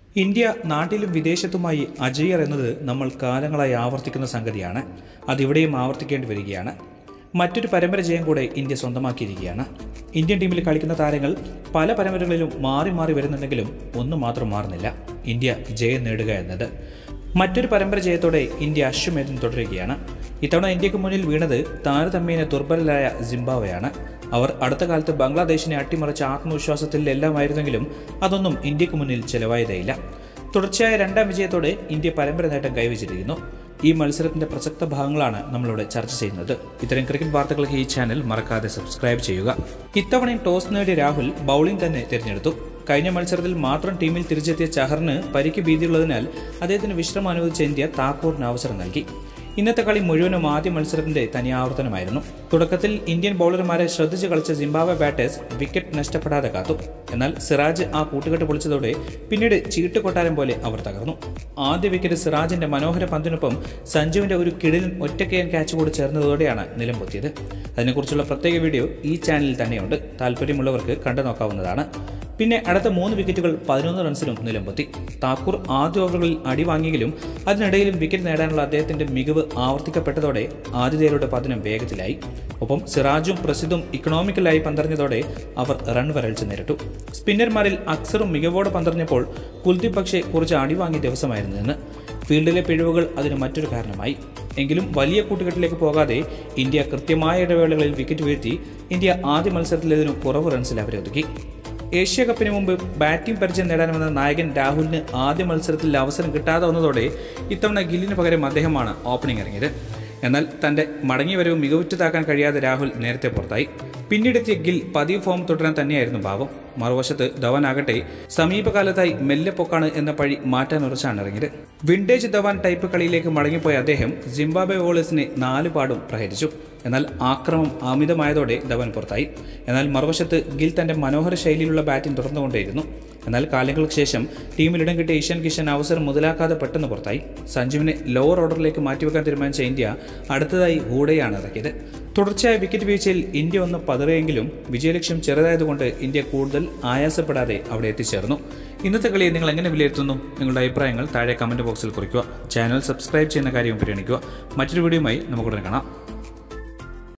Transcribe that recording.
India നാട്ടിലും വിദേശത്തുമായി അജയ്യർ എന്നത് നമ്മൾ കാലങ്ങളായി ആവർത്തിക്കുന്ന സംഗതിയാണ് അതിവിടെയും ആവർത്തിക്കേണ്ടി വരികയാണ് മറ്റൊരു പരമ്പര ജയം കൂടെ ഇന്ത്യ സ്വന്തമാക്കിയിരിക്കുകയാണ് ഇന്ത്യൻ ടീമിൽ കളിക്കുന്ന താരങ്ങൾ പല പരമ്പരകളിലും മാറി മാറി വരുന്നുണ്ടെങ്കിലും ഒന്ന് മാത്രം മാറുന്നില്ല ഇന്ത്യ ജയം നേടുക എന്നത് മറ്റൊരു പരമ്പര ജയത്തോടെ ഇന്ത്യ അശ്വമേധം തുടരുകയാണ് ഇത്തവണ ഇന്ത്യക്ക് മുന്നിൽ വീണത് താരതമ്യേന ദുർബലരായ സിംബാവയാണ് അവർ അടുത്ത കാലത്ത് ബംഗ്ലാദേശിനെ അട്ടിമറിച്ച ആത്മവിശ്വാസത്തിൽ എല്ലാമായിരുന്നെങ്കിലും അതൊന്നും ഇന്ത്യക്ക് മുന്നിൽ ചെലവായതേയില്ല തുടർച്ചയായ രണ്ടാം വിജയത്തോടെ ഇന്ത്യ പരമ്പര നേട്ടം കൈവച്ചിരിക്കുന്നു ഈ മത്സരത്തിന്റെ പ്രസക്ത ഭാഗങ്ങളാണ് നമ്മളിവിടെ ചർച്ച ചെയ്യുന്നത് ഇത്തരം ക്രിക്കറ്റ് വാർത്തകൾക്ക് ഈ ചാനൽ മറക്കാതെ സബ്സ്ക്രൈബ് ചെയ്യുക ഇത്തവണയും ടോസ് നേടിയ രാഹുൽ ബൗളിംഗ് തന്നെ തിരഞ്ഞെടുത്തു കഴിഞ്ഞ മത്സരത്തിൽ മാത്രം ടീമിൽ തിരിച്ചെത്തിയ ചഹറിന് പരിക്ക് ഭീതിയുള്ളതിനാൽ അദ്ദേഹത്തിന് വിശ്രമം അനുവദിച്ച ഇന്ത്യ താക്കൂറിന് അവസരം നൽകി ഇന്നത്തെ കളി മുഴുവനും ആദ്യ മത്സരത്തിന്റെ തനിയാവർത്തനമായിരുന്നു തുടക്കത്തിൽ ഇന്ത്യൻ ബൗളർമാരെ ശ്രദ്ധിച്ച് കളിച്ച സിംബാബ്വെ ബാറ്റേഴ്സ് വിക്കറ്റ് നഷ്ടപ്പെടാതെ കാത്തു എന്നാൽ സിറാജ് ആ കൂട്ടുകെട്ട് പൊളിച്ചതോടെ പിന്നീട് ചീട്ട് കൊട്ടാരം പോലെ അവർ തകർന്നു ആദ്യ വിക്കറ്റ് സിറാജിന്റെ മനോഹര പന്തിനൊപ്പം സഞ്ജുവിന്റെ ഒരു കിടിലൻ ഒറ്റക്കയൻ ക്യാച്ച് കൂടി ചേർന്നതോടെയാണ് നിലം പൊത്തിയത് അതിനെക്കുറിച്ചുള്ള പ്രത്യേക വീഡിയോ ഈ ചാനലിൽ തന്നെയുണ്ട് താല്പര്യമുള്ളവർക്ക് കണ്ടു നോക്കാവുന്നതാണ് പിന്നെ അടുത്ത മൂന്ന് വിക്കറ്റുകൾ പതിനൊന്ന് റൺസിനും നിലംപൊത്തി താക്കൂർ ആദ്യ ഓവറുകളിൽ അടി വാങ്ങിയെങ്കിലും അതിനിടയിലും വിക്കറ്റ് നേടാനുള്ള അദ്ദേഹത്തിന്റെ മികവ് ആവർത്തിക്കപ്പെട്ടതോടെ ആതിഥേയരുടെ പതനം വേഗത്തിലായി ഒപ്പം സിറാജും പ്രസിദ്ധും ഇക്കണോമിക്കലായി പന്തറിഞ്ഞതോടെ അവർ റൺ വരൾച്ച നേരിട്ടു സ്പിന്നർമാരിൽ അക്സറും മികവോടെ പന്തറിഞ്ഞപ്പോൾ കുൽദീപ് പക്ഷേ കുറച്ച് അടി വാങ്ങിയ ദിവസമായിരുന്നു ഇന്ന് ഫീൽഡിലെ പിഴവുകൾ അതിന് മറ്റൊരു കാരണമായി എങ്കിലും വലിയ കൂട്ടുകെട്ടിലേക്ക് പോകാതെ ഇന്ത്യ കൃത്യമായ ഇടവേളകളിൽ വിക്കറ്റ് വീഴ്ത്തി ഇന്ത്യ ആദ്യ മത്സരത്തിലേതിനും കുറവ് റൺസിൽ അവരൊതുക്കി ഏഷ്യ കപ്പിന് മുമ്പ് ബാറ്റിംഗ് പരിചയം നേടാൻ വന്ന നായകൻ രാഹുലിന് ആദ്യ മത്സരത്തിൽ അവസരം കിട്ടാതെ വന്നതോടെ ഇത്തവണ ഗില്ലിന് പകരം അദ്ദേഹമാണ് ഓപ്പണിംഗ് ഇറങ്ങിയത് എന്നാൽ തന്റെ മടങ്ങി വരവ് മികവുറ്റതാക്കാൻ കഴിയാതെ രാഹുൽ നേരത്തെ പുറത്തായി പിന്നീടെത്തിയ ഗിൽ പതിവ് ഫോം തുടരാൻ തന്നെയായിരുന്നു ഭാവം മറുവശത്ത് ധവാൻ ആകട്ടെ സമീപകാലത്തായി മെല്ലെ പൊക്കാണ് എന്ന പഴി മാറ്റാൻ ഉറച്ചാണ് ഇറങ്ങിയത് വിൻഡേജ് ധവാൻ ടൈപ്പ് കളിയിലേക്ക് മടങ്ങിപ്പോയ അദ്ദേഹം സിംബാബ്വെ ബോളേഴ്സിനെ നാല് പാടും പ്രഹരിച്ചു എന്നാൽ ആക്രമം അമിതമായതോടെ ധവൻ പുറത്തായി എന്നാൽ മറുവശത്ത് ഗിൽ തന്റെ മനോഹര ശൈലിയിലുള്ള ബാറ്റിംഗ് തുടർന്നുകൊണ്ടേയിരുന്നു എന്നാൽ കാലങ്ങൾക്ക് ശേഷം ടീമിൽ ഇടം കിട്ടിയ ഇഷാൻ കിഷൻ അവസരം മുതലാക്കാതെ പെട്ടെന്ന് പുറത്തായി സഞ്ജുവിനെ ലോവർ ഓർഡറിലേക്ക് മാറ്റിവെക്കാൻ തീരുമാനിച്ച ഇന്ത്യ അടുത്തതായി ഹൂഡയാണ് ഇറക്കിയത് തുടർച്ചയായ വിക്കറ്റ് വീഴ്ചയിൽ ഇന്ത്യ ഒന്ന് പതറിയെങ്കിലും വിജയലക്ഷ്യം ചെറുതായതുകൊണ്ട് ഇന്ത്യ കൂടുതൽ ആയാസപ്പെടാതെ അവിടെ എത്തിച്ചേർന്നു ഇന്നത്തെ കളിയെ നിങ്ങൾ എങ്ങനെ വിലയിരുത്തുന്നു നിങ്ങളുടെ അഭിപ്രായങ്ങൾ താഴെ കമന്റ് ബോക്സിൽ കുറിക്കുക ചാനൽ സബ്സ്ക്രൈബ് ചെയ്യുന്ന കാര്യം പരിഗണിക്കുക മറ്റൊരു വീഡിയോയുമായി നമുക്കുടനെ കാണാം